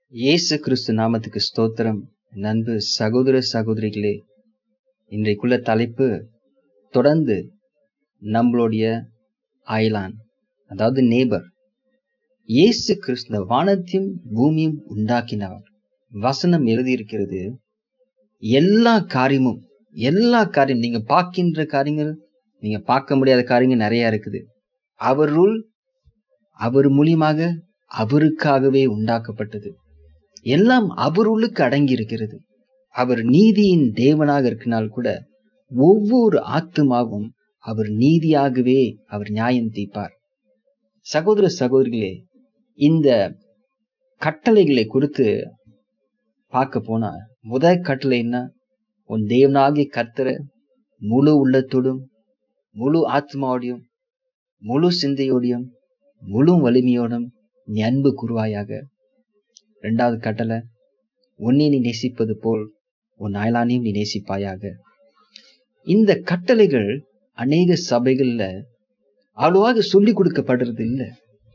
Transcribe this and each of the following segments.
இயேசு கிறிஸ்து நாமத்துக்கு ஸ்தோத்திரம் நண்பு சகோதர சகோதரிகளே இன்றைக்குள்ள தலைப்பு தொடர்ந்து நம்மளுடைய அயலான் அதாவது நேபர் இயேசு கிறிஸ்து வானத்தையும் பூமியும் உண்டாக்கினவர் வசனம் எழுதியிருக்கிறது எல்லா காரியமும் எல்லா காரியம் நீங்க பார்க்கின்ற காரியங்கள் நீங்க பார்க்க முடியாத காரியங்கள் நிறைய இருக்குது அவருள் அவர் மூலியமாக அவருக்காகவே உண்டாக்கப்பட்டது எல்லாம் அவருளுக்கு அடங்கி இருக்கிறது அவர் நீதியின் தேவனாக இருக்கினால் கூட ஒவ்வொரு ஆத்துமாவும் அவர் நீதியாகவே அவர் நியாயம் தீர்ப்பார் சகோதர சகோதரிகளே இந்த கட்டளைகளை கொடுத்து பார்க்க போனா முதல் கட்டளை என்ன உன் தேவனாகிய கர்த்தரை முழு உள்ளத்தோடும் முழு ஆத்மாவோடையும் முழு சிந்தையோடையும் முழு வலிமையோடும் நீ அன்பு குருவாயாக ரெண்டாவது கட்டளை உன்னை நீ நேசிப்பது போல் உன் அயலானையும் நீ நேசிப்பாயாக இந்த கட்டளைகள் அநேக சபைகள்ல அவ்வளவாக சொல்லி கொடுக்கப்படுறது இல்லை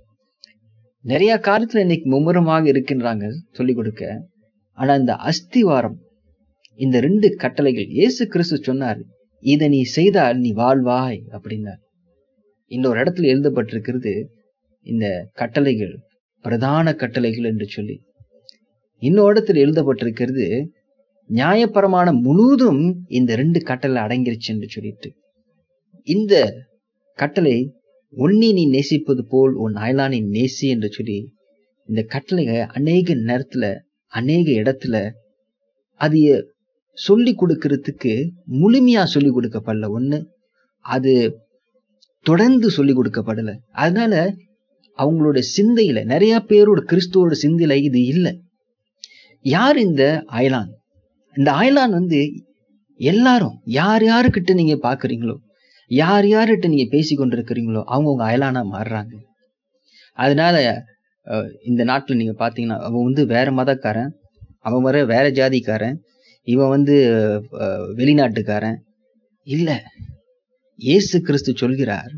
நிறைய காலத்துல இன்னைக்கு மும்முரமாக இருக்கின்றாங்க சொல்லி கொடுக்க ஆனா இந்த அஸ்திவாரம் இந்த ரெண்டு கட்டளைகள் இயேசு கிறிஸ்து சொன்னார் இதை நீ செய்தால் நீ வாழ்வாய் அப்படின்னார் இன்னொரு இடத்துல எழுதப்பட்டிருக்கிறது இந்த கட்டளைகள் பிரதான கட்டளைகள் என்று சொல்லி இன்னொரு இடத்துல எழுதப்பட்டிருக்கிறது நியாயப்பிரமாணம் முழுவதும் இந்த ரெண்டு கட்டளை அடங்கிருச்சு என்று சொல்லிட்டு இந்த கட்டளை உன்னை நீ நேசிப்பது போல் உன் அயலானை நேசி என்று சொல்லி இந்த கட்டளைக அநேக நேரத்துல அநேக இடத்துல அது சொல்லி கொடுக்கறதுக்கு முழுமையா சொல்லி கொடுக்கப்படல ஒண்ணு அது தொடர்ந்து சொல்லி கொடுக்கப்படல அதனால அவங்களோட சிந்தையில நிறைய பேரோட கிறிஸ்துவோட சிந்தையில இது இல்லை யார் இந்த அயலான் இந்த அயலான் வந்து எல்லாரும் யார் யாருக்கிட்ட நீங்க பாக்குறீங்களோ யார் யார்கிட்ட நீங்க பேசி கொண்டிருக்கிறீங்களோ அவங்க உங்க அயலானா மாறுறாங்க அதனால இந்த நாட்டில் நீங்க பாத்தீங்கன்னா அவன் வந்து வேற மதக்காரன் அவன் வர வேற ஜாதிக்காரன் இவன் வந்து வெளிநாட்டுக்காரன் இல்ல இயேசு கிறிஸ்து சொல்கிறார்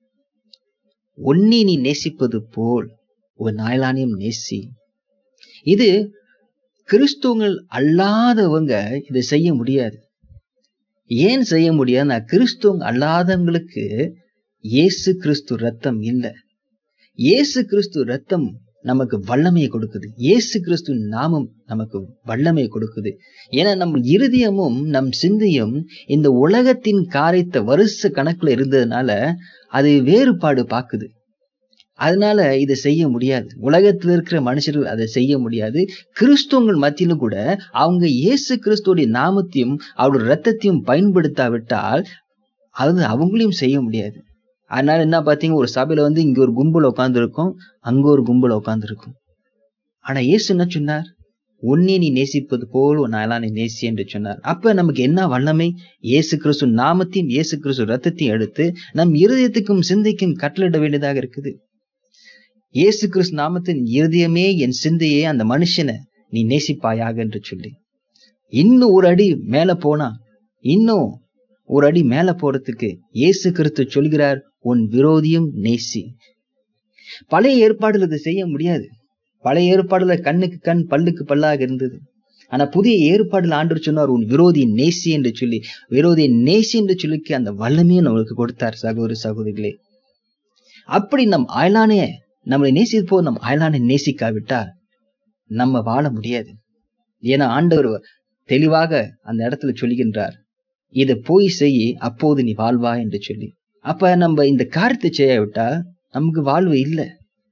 உன்னை நீ நேசிப்பது போல் உன் அயலானையும் நேசி இது கிறிஸ்துவங்கள் அல்லாதவங்க இதை செய்ய முடியாது ஏன் செய்ய முடியாதுன்னா கிறிஸ்துவங்க அல்லாதவங்களுக்கு இயேசு கிறிஸ்து ரத்தம் இல்லை இயேசு கிறிஸ்து ரத்தம் நமக்கு வல்லமையை கொடுக்குது இயேசு கிறிஸ்து நாமம் நமக்கு வல்லமையை கொடுக்குது ஏன்னா நம்ம இருதயமும் நம் சிந்தையும் இந்த உலகத்தின் காரியத்தை வருஷ கணக்குல இருந்ததுனால அது வேறுபாடு பார்க்குது அதனால இதை செய்ய முடியாது உலகத்தில் இருக்கிற மனுஷர்கள் அதை செய்ய முடியாது கிறிஸ்துவங்கள் மத்தியிலும் கூட அவங்க இயேசு கிறிஸ்துவோடைய நாமத்தையும் அவருடைய ரத்தத்தையும் பயன்படுத்தாவிட்டால் அது அவங்களையும் செய்ய முடியாது அதனால என்ன பார்த்தீங்க ஒரு சபையில வந்து இங்க ஒரு கும்பல் உட்காந்துருக்கும் அங்க ஒரு கும்பல் உட்காந்துருக்கும் ஆனா இயேசு என்ன சொன்னார் உன்னை நீ நேசிப்பது போல் உன் அயலானை நேசி என்று சொன்னார் அப்ப நமக்கு என்ன வல்லமை இயேசு கிறிஸ்து நாமத்தையும் இயேசு கிறிஸ்து ரத்தத்தையும் எடுத்து நம் இருதயத்துக்கும் சிந்தைக்கும் கட்டளிட வேண்டியதாக இருக்குது இயேசு கிறிஸ்து நாமத்தின் இருதயமே என் சிந்தையே அந்த மனுஷனை நீ நேசிப்பாயாக என்று சொல்லி இன்னும் ஒரு அடி மேல போனா இன்னும் ஒரு அடி மேல போறதுக்கு இயேசு கிறிஸ்து சொல்கிறார் உன் விரோதியும் நேசி பழைய ஏற்பாடுல இதை செய்ய முடியாது பழைய ஏற்பாடுல கண்ணுக்கு கண் பல்லுக்கு பல்லாக இருந்தது ஆனா புதிய ஏற்பாடுல ஆண்டு சொன்னார் உன் விரோதியை நேசி என்று சொல்லி விரோதியை நேசி என்று சொல்லிக்கு அந்த வல்லமையும் நம்மளுக்கு கொடுத்தார் சகோதர சகோதரிகளே அப்படி நம் அயலானே நம்மளை நேசித்து போது நம் அயலானை நேசிக்காவிட்டா நம்ம வாழ முடியாது ஏன்னா ஆண்டவர் தெளிவாக அந்த இடத்துல சொல்லுகின்றார் இதை போய் செய் அப்போது நீ வாழ்வா என்று சொல்லி அப்ப நம்ம இந்த காரியத்தை செய்யாவிட்டா நமக்கு வாழ்வு இல்லை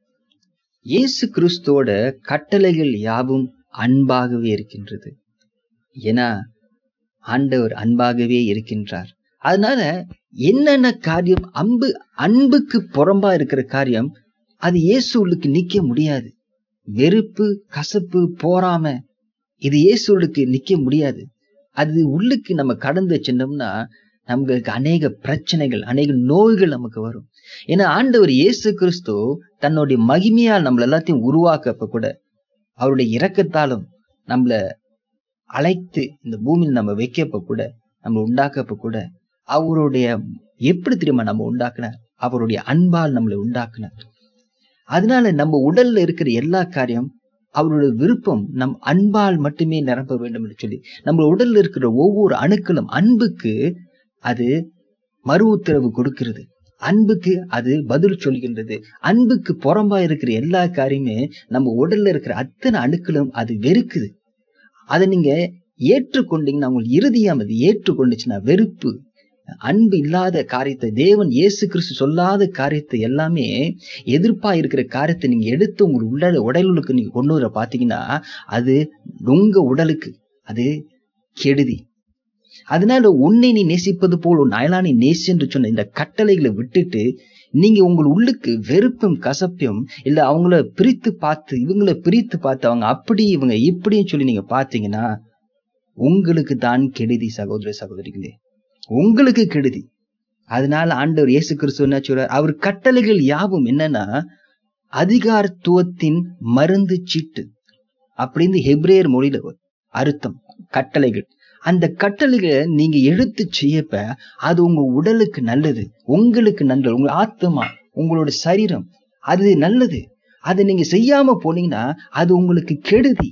இயேசு கிறிஸ்துவோட கட்டளைகள் யாவும் அன்பாகவே இருக்கின்றது ஏன்னா ஆண்டவர் அன்பாகவே இருக்கின்றார் அதனால என்னென்ன காரியம் அன்பு அன்புக்கு புறம்பா இருக்கிற காரியம் அது இயேசுளுக்கு நிக்க முடியாது வெறுப்பு கசப்பு போராம இது இயேசுளுக்கு நிக்க முடியாது அது உள்ளுக்கு நம்ம கடந்து சென்றோம்னா நமக்கு அநேக பிரச்சனைகள் அநேக நோய்கள் நமக்கு வரும் ஏன்னா ஆண்டவர் இயேசு கிறிஸ்து தன்னுடைய மகிமையால் நம்மள எல்லாத்தையும் உருவாக்கப்ப கூட அவருடைய இரக்கத்தாலும் நம்மள அழைத்து இந்த பூமியில் நம்ம வைக்கப்ப கூட நம்ம உண்டாக்கப்ப கூட அவருடைய எப்படி தெரியுமா நம்ம உண்டாக்குனார் அவருடைய அன்பால் நம்மளை உண்டாக்குனார் அதனால நம்ம உடல்ல இருக்கிற எல்லா காரியம் அவருடைய விருப்பம் நம் அன்பால் மட்டுமே நிரப்ப வேண்டும் என்று சொல்லி நம்ம உடல்ல இருக்கிற ஒவ்வொரு அணுக்களும் அன்புக்கு அது மறு உத்தரவு கொடுக்கிறது அன்புக்கு அது பதில் சொல்கின்றது அன்புக்கு புறம்பா இருக்கிற எல்லா காரியமே நம்ம உடல்ல இருக்கிற அத்தனை அணுக்களும் அது வெறுக்குது அதை நீங்க ஏற்றுக்கொண்டீங்கன்னா உங்களுக்கு இறுதியாம் அது ஏற்றுக்கொண்டுச்சுன்னா வெறுப்பு அன்பு இல்லாத காரியத்தை தேவன் இயேசு கிறிஸ்து சொல்லாத காரியத்தை எல்லாமே எதிர்ப்பா இருக்கிற காரியத்தை நீங்க எடுத்து உங்க உடல் உடலுக்கு நீங்க கொண்டு வர பாத்தீங்கன்னா அது உங்க உடலுக்கு அது கெடுதி அதனால உன்னை நீ நேசிப்பது போல் உன் அயலானை நேசி என்று சொன்ன இந்த கட்டளைகளை விட்டுட்டு நீங்க உங்கள் உள்ளுக்கு வெறுப்பும் கசப்பையும் இல்ல அவங்கள பிரித்து பார்த்து இவங்கள பிரித்து பார்த்து அவங்க அப்படி இவங்க இப்படின்னு சொல்லி நீங்க பார்த்தீங்கன்னா உங்களுக்கு தான் கெடுதி சகோதர சகோதரிகளே உங்களுக்கு கெடுதி அதனால ஆண்டவர் இயேசு கிறிஸ்து என்ன சொல்றார் அவர் கட்டளைகள் யாவும் என்னன்னா அதிகாரத்துவத்தின் மருந்து சீட்டு அப்படின்னு ஹெப்ரேயர் மொழியில அர்த்தம் கட்டளைகள் அந்த கட்டளைகளை நீங்க எடுத்து செய்யப்ப அது உங்க உடலுக்கு நல்லது உங்களுக்கு நல்லது உங்க ஆத்மா உங்களோட சரீரம் அது நல்லது அதை நீங்க செய்யாம போனீங்கன்னா அது உங்களுக்கு கெடுதி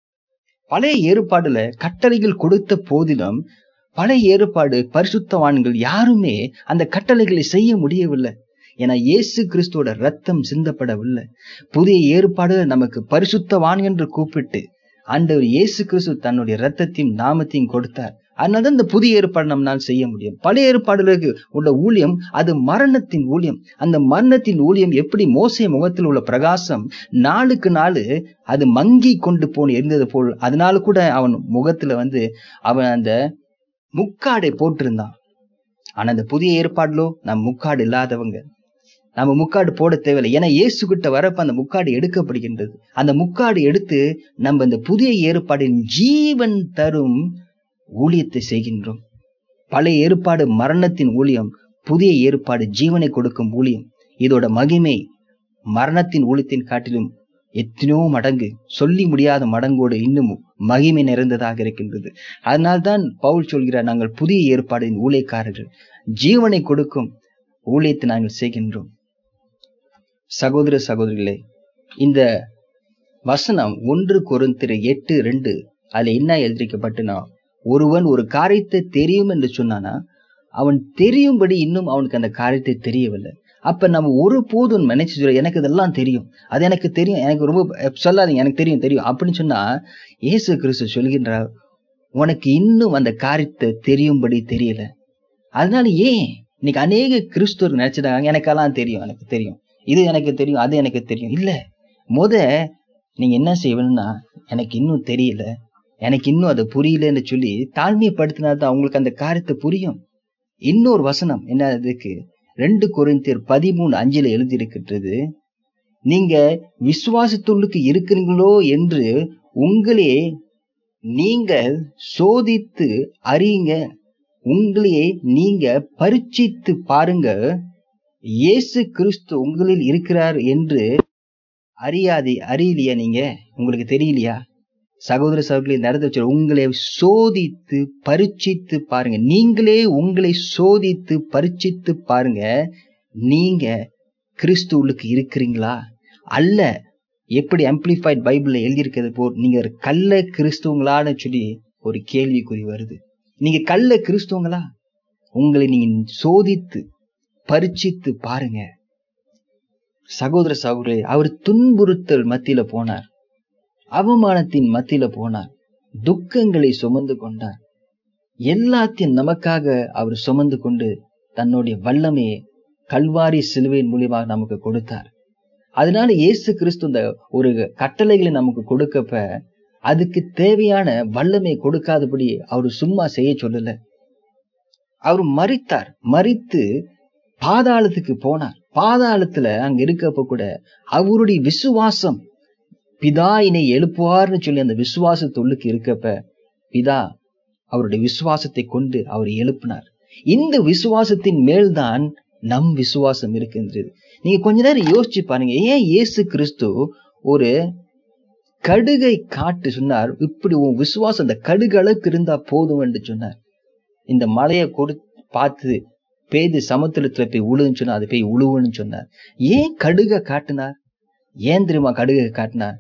பழைய ஏற்பாடுல கட்டளைகள் கொடுத்த போதிலும் பழைய ஏற்பாடு பரிசுத்தவான்கள் யாருமே அந்த கட்டளைகளை செய்ய முடியவில்லை ஏன்னா இயேசு கிறிஸ்துவோட ரத்தம் சிந்தப்படவில்லை புதிய ஏற்பாடு நமக்கு பரிசுத்தவான் என்று கூப்பிட்டு ஆண்டவர் இயேசு கிறிஸ்து தன்னுடைய ரத்தத்தையும் நாமத்தையும் கொடுத்தார் அதனால இந்த புதிய ஏற்பாடு நம்மளால் செய்ய முடியும் பழைய ஏற்பாடுகளுக்கு உள்ள ஊழியம் அது மரணத்தின் ஊழியம் அந்த மரணத்தின் ஊழியம் எப்படி மோசை முகத்தில் உள்ள பிரகாசம் நாளுக்கு நாள் அது மங்கி கொண்டு போன இருந்தது போல் அதனால கூட அவன் முகத்துல வந்து அவன் அந்த முக்காடை போட்டிருந்தான் ஆனா அந்த புதிய ஏற்பாடுலோ நம் முக்காடு இல்லாதவங்க நம்ம முக்காடு போட தேவையில்லை ஏன்னா இயேசு கிட்ட வரப்ப அந்த முக்காடு எடுக்கப்படுகின்றது அந்த முக்காடு எடுத்து நம்ம இந்த புதிய ஏற்பாடின் ஜீவன் தரும் ஊழியத்தை செய்கின்றோம் பழைய ஏற்பாடு மரணத்தின் ஊழியம் புதிய ஏற்பாடு ஜீவனை கொடுக்கும் ஊழியம் இதோட மகிமை மரணத்தின் ஊழியத்தின் காட்டிலும் எத்தனையோ மடங்கு சொல்லி முடியாத மடங்கோடு இன்னும் மகிமை நிறைந்ததாக இருக்கின்றது அதனால்தான் பவுல் சொல்கிறார் நாங்கள் புதிய ஏற்பாடின் ஊழியக்காரர்கள் ஜீவனை கொடுக்கும் ஊழியத்தை நாங்கள் செய்கின்றோம் சகோதர சகோதரிகளே இந்த வசனம் ஒன்று கொருந்திரு எட்டு ரெண்டு அதுல என்ன எழுதிக்கப்பட்டுனா ஒருவன் ஒரு காரியத்தை தெரியும் என்று சொன்னானா அவன் தெரியும்படி இன்னும் அவனுக்கு அந்த காரியத்தை தெரியவில்லை அப்ப நம்ம ஒரு போதும் நினைச்சு சொல்ல எனக்கு இதெல்லாம் தெரியும் அது எனக்கு தெரியும் எனக்கு ரொம்ப சொல்லாதீங்க எனக்கு தெரியும் தெரியும் அப்படின்னு சொன்னா இயேசு கிறிஸ்து சொல்கின்றார் உனக்கு இன்னும் அந்த காரியத்தை தெரியும்படி தெரியல அதனால ஏன் இன்னைக்கு அநேக கிறிஸ்துவர் நினைச்சிட்டாங்க எனக்கெல்லாம் தெரியும் எனக்கு தெரியும் இது எனக்கு தெரியும் அது எனக்கு தெரியும் இல்ல முத நீங்க என்ன செய்வீங்கன்னா எனக்கு இன்னும் தெரியல எனக்கு இன்னும் அது புரியலன்னு சொல்லி தாழ்மையப்படுத்தினா தான் அவங்களுக்கு அந்த காரியத்தை புரியும் இன்னொரு வசனம் என்ன அதுக்கு ரெண்டு குறைந்தர் பதிமூணு அஞ்சுல எழுதியிருக்கின்றது நீங்க விசுவாசத்துள்ளுக்கு இருக்கிறீங்களோ என்று உங்களே நீங்கள் சோதித்து அறியுங்க உங்களையே நீங்க பரீட்சித்து பாருங்க இயேசு கிறிஸ்து உங்களில் இருக்கிறார் என்று அறியாதே அறியலையா நீங்க உங்களுக்கு தெரியலையா சகோதர சகோதரி இந்த இடத்துல வச்சு உங்களை சோதித்து பரீட்சித்து பாருங்க நீங்களே உங்களை சோதித்து பரீட்சித்து பாருங்க நீங்க கிறிஸ்துவுக்கு இருக்கிறீங்களா அல்ல எப்படி அம்பிளிஃபைட் பைபிள்ல எழுதியிருக்கிறது போ நீங்க ஒரு கள்ள கிறிஸ்துவங்களான்னு சொல்லி ஒரு கேள்விக்குறி வருது நீங்க கள்ள கிறிஸ்துவங்களா உங்களை நீங்க சோதித்து பரீட்சித்து பாருங்க சகோதர சகோதரி அவர் துன்புறுத்தல் மத்தியில போனார் அவமானத்தின் மத்தியில போனார் துக்கங்களை சுமந்து கொண்டார் எல்லாத்தையும் நமக்காக அவர் சுமந்து கொண்டு தன்னுடைய வல்லமையை கல்வாரி சிலுவையின் மூலியமாக நமக்கு கொடுத்தார் அதனால இயேசு கிறிஸ்து இந்த ஒரு கட்டளைகளை நமக்கு கொடுக்கப்ப அதுக்கு தேவையான வல்லமை கொடுக்காதபடி அவர் சும்மா செய்ய சொல்லல அவர் மறித்தார் மறித்து பாதாளத்துக்கு போனார் பாதாளத்துல அங்க இருக்கப்ப கூட அவருடைய விசுவாசம் பிதா என்னை எழுப்புவார்னு சொல்லி அந்த விசுவாசத்துள்ளுக்கு இருக்கப்ப பிதா அவருடைய விசுவாசத்தை கொண்டு அவர் எழுப்பினார் இந்த விசுவாசத்தின் மேல்தான் நம் விசுவாசம் இருக்கின்றது நீங்க கொஞ்ச நேரம் யோசிச்சு பாருங்க ஏன் இயேசு கிறிஸ்து ஒரு கடுகை காட்டு சொன்னார் இப்படி உன் விசுவாசம் அந்த கடுகு அளவுக்கு இருந்தா போதும் என்று சொன்னார் இந்த மலையை கொடு பார்த்து பேது சமுத்திரத்துல போய் உழுன்னு சொன்னா அது போய் உழுவுன்னு சொன்னார் ஏன் கடுகை காட்டினார் ஏன் தெரியுமா கடுகை காட்டினார்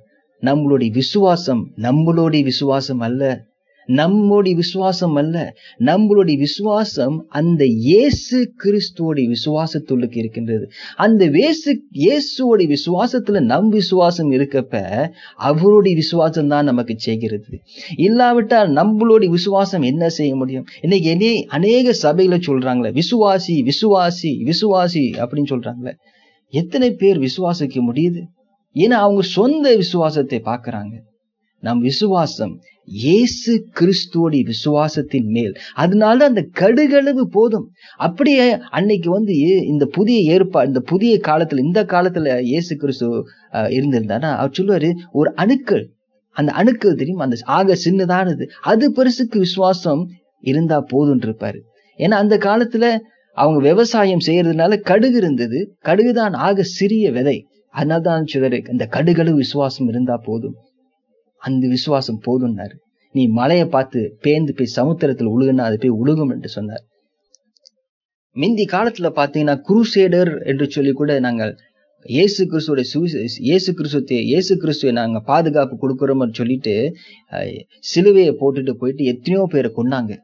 நம்மளுடைய விசுவாசம் நம்மளுடைய விசுவாசம் அல்ல நம்முடைய விசுவாசம் அல்ல நம்மளுடைய விசுவாசம் அந்த இயேசு கிறிஸ்துவோடைய விசுவாசத்துள்ளுக்கு இருக்கின்றது அந்த வேசு இயேசுவோடைய விசுவாசத்துல நம் விசுவாசம் இருக்கப்ப அவருடைய விசுவாசம் தான் நமக்கு செய்கிறது இல்லாவிட்டால் நம்மளுடைய விசுவாசம் என்ன செய்ய முடியும் இன்னைக்கு என்னே அநேக சபையில சொல்றாங்களே விசுவாசி விசுவாசி விசுவாசி அப்படின்னு சொல்றாங்களே எத்தனை பேர் விசுவாசிக்க முடியுது ஏன்னா அவங்க சொந்த விசுவாசத்தை பார்க்கறாங்க நம் விசுவாசம் இயேசு கிறிஸ்துவோடைய விசுவாசத்தின் மேல் அதனால அந்த கடுகளவு போதும் அப்படியே அன்னைக்கு வந்து இந்த புதிய ஏற்பா இந்த புதிய காலத்துல இந்த காலத்துல இயேசு கிறிஸ்து அஹ், இருந்திருந்தானா அவர் சொல்லுவாரு ஒரு அணுக்கள் அந்த அணுக்கள் தெரியும் அந்த ஆக சின்னதானது அது பெருசுக்கு விசுவாசம் இருந்தா போதும்னு இருப்பாரு ஏன்னா அந்த காலத்துல அவங்க விவசாயம் செய்யறதுனால கடுகு இருந்தது கடுகுதான் ஆக சிறிய விதை அதனால தான் சொல்றாரு இந்த கடுகளவு விசுவாசம் இருந்தா போதும் அந்த விசுவாசம் போதும்னாரு நீ மலையை பார்த்து பேந்து போய் சமுத்திரத்தில் உழுகுனா அது போய் உழுகும் என்று சொன்னார் மிந்தி காலத்துல பாத்தீங்கன்னா குருசேடர் என்று சொல்லி கூட நாங்கள் இயேசு கிறிஸ்துவோட சுவிசேஷ இயேசு கிறிஸ்துவத்தை இயேசு கிறிஸ்துவை நாங்க பாதுகாப்பு கொடுக்குறோம்னு சொல்லிட்டு அஹ், சிலுவையை போட்டுட்டு போயிட்டு எத்தனையோ பேரை கொன்னாங்க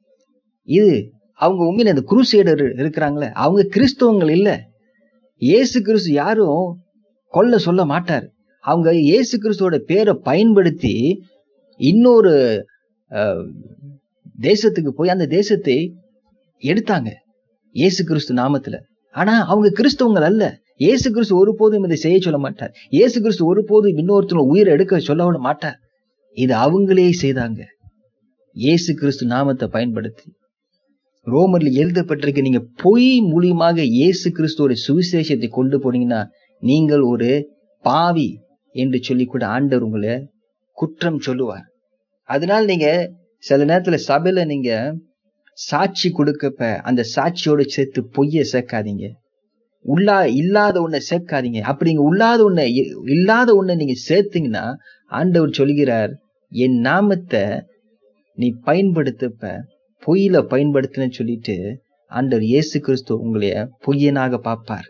இது அவங்க உண்மையில இந்த குருசேடர் இருக்கிறாங்களே அவங்க கிறிஸ்தவங்கள் இல்ல இயேசு கிறிஸ்து யாரும் கொல்ல சொல்ல மாட்டார் அவங்க இயேசு கிறிஸ்துவோட பேரை பயன்படுத்தி இன்னொரு அஹ், தேசத்துக்கு போய் அந்த தேசத்தை எடுத்தாங்க இயேசு கிறிஸ்து நாமத்துல ஆனா அவங்க கிறிஸ்தவங்கள் அல்ல இயேசு கிறிஸ்து ஒருபோதும் இதை செய்ய சொல்ல மாட்டார் இயேசு கிறிஸ்து ஒருபோதும் இன்னொருத்தர் உயிரை எடுக்க சொல்ல விட மாட்டார் இது அவங்களே செய்தாங்க இயேசு கிறிஸ்து நாமத்தை பயன்படுத்தி ரோமர்ல எழுதப்பட்டிருக்கு நீங்க பொய் மூலியமாக இயேசு கிறிஸ்துவோட சுவிசேஷத்தை கொண்டு போனீங்கன்னா நீங்கள் ஒரு பாவி என்று சொல்லி கூட ஆண்டவர் உங்களை குற்றம் சொல்லுவார் அதனால நீங்க சில நேரத்துல சபையில நீங்க சாட்சி கொடுக்கப்ப அந்த சாட்சியோட சேர்த்து பொய்ய சேர்க்காதீங்க உள்ளா இல்லாத ஒன்றை சேர்க்காதீங்க அப்படி நீங்க உள்ளாத ஒன்றை இல்லாத ஒன்றை நீங்க சேர்த்தீங்கன்னா ஆண்டவர் சொல்கிறார் என் நாமத்தை நீ பயன்படுத்தப்ப பொய்யில பயன்படுத்தினு சொல்லிட்டு ஆண்டவர் இயேசு கிறிஸ்து உங்களைய பொய்யனாக பார்ப்பார்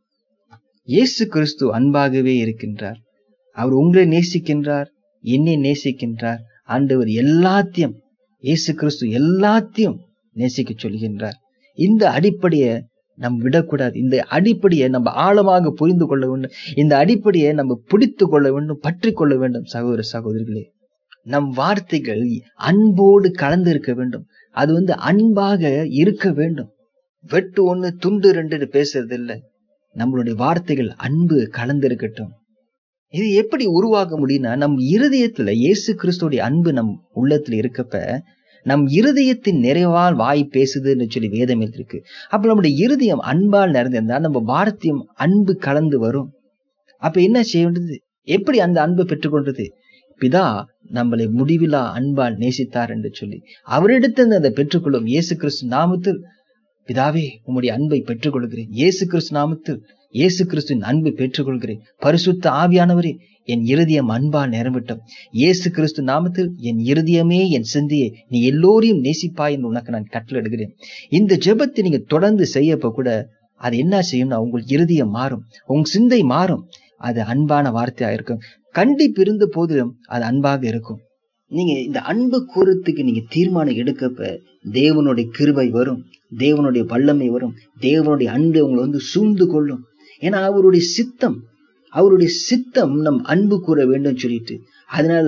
இயேசு கிறிஸ்து அன்பாகவே இருக்கின்றார் அவர் உங்களை நேசிக்கின்றார் என்னை நேசிக்கின்றார் ஆண்டவர் எல்லாத்தையும் இயேசு கிறிஸ்து எல்லாத்தையும் நேசிக்க சொல்கின்றார் இந்த அடிப்படையை நம்ம விடக்கூடாது இந்த அடிப்படையை நம்ம ஆழமாக புரிந்து கொள்ள வேண்டும் இந்த அடிப்படையை நம்ம பிடித்து கொள்ள வேண்டும் பற்றி கொள்ள வேண்டும் சகோதர சகோதரிகளே நம் வார்த்தைகள் அன்போடு கலந்து இருக்க வேண்டும் அது வந்து அன்பாக இருக்க வேண்டும் வெட்டு ஒண்ணு துண்டு ரெண்டுன்னு பேசுறது இல்லை நம்மளுடைய வார்த்தைகள் அன்பு கலந்து இருக்கட்டும் இது எப்படி உருவாக்க முடியும்னா நம் இருதயத்துல இயேசு கிறிஸ்துடைய அன்பு நம் உள்ளத்துல இருக்கப்ப நம் இருதயத்தின் நிறைவால் வாய் பேசுதுன்னு சொல்லி வேதம் இருக்கு அப்ப நம்முடைய இருதயம் அன்பால் நிறைந்திருந்தா நம்ம வார்த்தையும் அன்பு கலந்து வரும் அப்ப என்ன செய்ய வேண்டியது எப்படி அந்த அன்பை பெற்றுக்கொண்டது பிதா நம்மளை முடிவிலா அன்பால் நேசித்தார் என்று சொல்லி அவரிடத்திலிருந்து அதை பெற்றுக்கொள்ளும் இயேசு கிறிஸ்து நாமத்தில் பிதாவே உம்முடைய அன்பை பெற்றுக்கொள்கிறேன் இயேசு கிறிஸ்து நாமத்தில் இயேசு கிறிஸ்துவின் அன்பை பெற்றுக்கொள்கிறேன் பரிசுத்த ஆவியானவரே என் இருதயம் அன்பால் நிரம்பிட்டும் இயேசு கிறிஸ்து நாமத்தில் என் இருதயமே என் சிந்தையை நீ எல்லோரையும் நேசிப்பாய் என்று உனக்கு நான் கட்டளையிடுகிறேன் இந்த ஜெபத்தை நீங்க தொடர்ந்து செய்யப்ப கூட அது என்ன செய்யும்னா உங்கள் இருதயம் மாறும் உங்க சிந்தை மாறும் அது அன்பான வார்த்தையா இருக்கும் கண்டிப்பு இருந்த போதிலும் அது அன்பாக இருக்கும் நீங்க இந்த அன்பு கூறத்துக்கு நீங்க தீர்மானம் எடுக்கப்ப தேவனுடைய கிருபை வரும் தேவனுடைய வல்லமை வரும் தேவனுடைய அன்பு உங்களை வந்து சூழ்ந்து கொள்ளும் ஏன்னா அவருடைய சித்தம் அவருடைய சித்தம் நம் அன்பு கூற வேண்டும் சொல்லிட்டு அதனால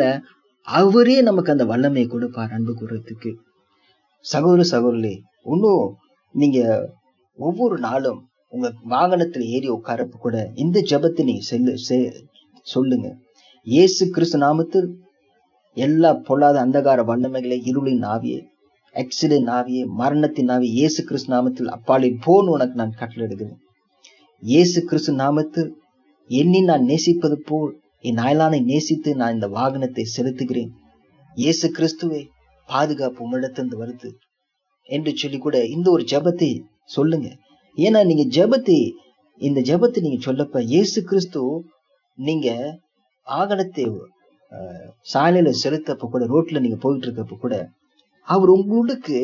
அவரே நமக்கு அந்த வல்லமையை கொடுப்பார் அன்பு கூறத்துக்கு சகோதர சகோதரே இன்னும் நீங்க ஒவ்வொரு நாளும் உங்க வாகனத்துல ஏறி உட்காரப்ப கூட இந்த ஜெபத்தை நீங்க செல்லு செ- சொல்லுங்க இயேசு கிறிஸ்து நாமத்தில் எல்லா பொல்லாத அந்தகார வல்லமைகளை இருளின் ஆவியே எக்ஸிடென்ட் ஆவியே மரணத்தின் ஆவியே இயேசு கிறிஸ்து நாமத்தில் அப்பாலே போன் உனக்கு நான் கட்டளையிடுகிறேன் இயேசு கிறிஸ்து நாமத்தில் என்னை நான் நேசிப்பது போல் என் அயலானை நேசித்து நான் இந்த வாகனத்தை செலுத்துகிறேன் இயேசு கிறிஸ்துவே பாதுகாப்பு உம்மிடத்திலிருந்து வருது என்று சொல்லி கூட இந்த ஒரு ஜெபத்தை சொல்லுங்க ஏன்னா நீங்க ஜெபத்தை இந்த ஜெபத்தை நீங்க சொல்லப்ப இயேசு கிறிஸ்து நீங்க வாகனத்தை அஹ், சாலையில செலுத்தப்ப கூட ரோட்ல நீங்க போயிட்டு இருக்கப்ப கூட அவர் உங்களுக்கு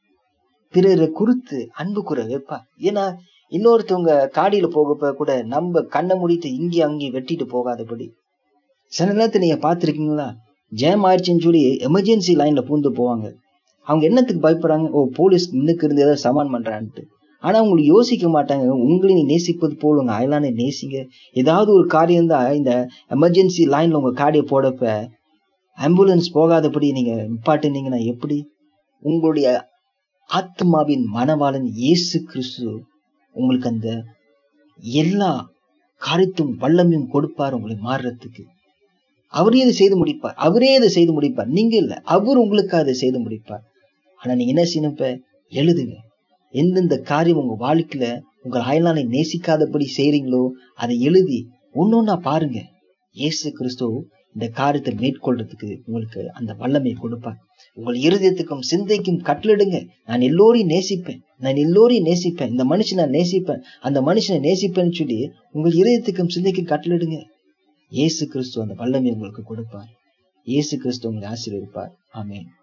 பிறரை குறித்து அன்பு கூற வைப்பார் ஏன்னா இன்னொருத்தவங்க காடியில போகப்ப கூட நம்ம கண்ணை மூடிட்டு இங்கே அங்கேயும் வெட்டிட்டு போகாதபடி சில நேரத்தில் நீங்க பார்த்துருக்கீங்களா ஜேம் ஆயிடுச்சுன்னு சொல்லி எமர்ஜென்சி லைன்ல பூந்து போவாங்க அவங்க என்னத்துக்கு பயப்படுறாங்க ஓ போலீஸ் முன்னுக்கு இருந்து ஏதோ சமான் பண்றான்ட்டு ஆனா உங்களுக்கு யோசிக்க மாட்டாங்க உங்களை நீ நேசிப்பது போல் உங்க அயலானை நேசிங்க ஏதாவது ஒரு காரியம் தான் இந்த எமர்ஜென்சி லைன்ல உங்க காடியை போடப்ப ஆம்புலன்ஸ் போகாதபடி நீங்க நிப்பாட்டுனீங்கன்னா எப்படி உங்களுடைய ஆத்மாவின் மனவாளன் இயேசு கிறிஸ்து உங்களுக்கு அந்த எல்லா காரியத்தும் வல்லமையும் கொடுப்பார் உங்களை மாறுறதுக்கு அவரே இதை செய்து முடிப்பார் அவரே இதை செய்து முடிப்பார் நீங்க இல்ல அவர் உங்களுக்கு அதை செய்து முடிப்பார் ஆனா நீங்க என்ன செய்யணும் இப்ப எழுதுங்க எந்தெந்த காரியம் உங்க வாழ்க்கையில உங்கள் அயலானை நேசிக்காதபடி செய்றீங்களோ அதை எழுதி ஒன்னொன்னா பாருங்க இயேசு கிறிஸ்து இந்த காரியத்தை மேற்கொள்றதுக்கு உங்களுக்கு அந்த வல்லமை கொடுப்பார் உங்கள் இருதயத்துக்கும் சிந்தைக்கும் கட்டளிடுங்க நான் எல்லோரையும் நேசிப்பேன் நான் எல்லோரையும் நேசிப்பேன் இந்த மனுஷனை நான் நேசிப்பேன் அந்த மனுஷனை நேசிப்பேன்னு சொல்லி உங்கள் இருதயத்துக்கும் சிந்தைக்கும் கட்டளிடுங்க இயேசு கிறிஸ்து அந்த வல்லமை உங்களுக்கு கொடுப்பார் இயேசு கிறிஸ்து உங்களை ஆசீர்வதிப்பார் ஆமென்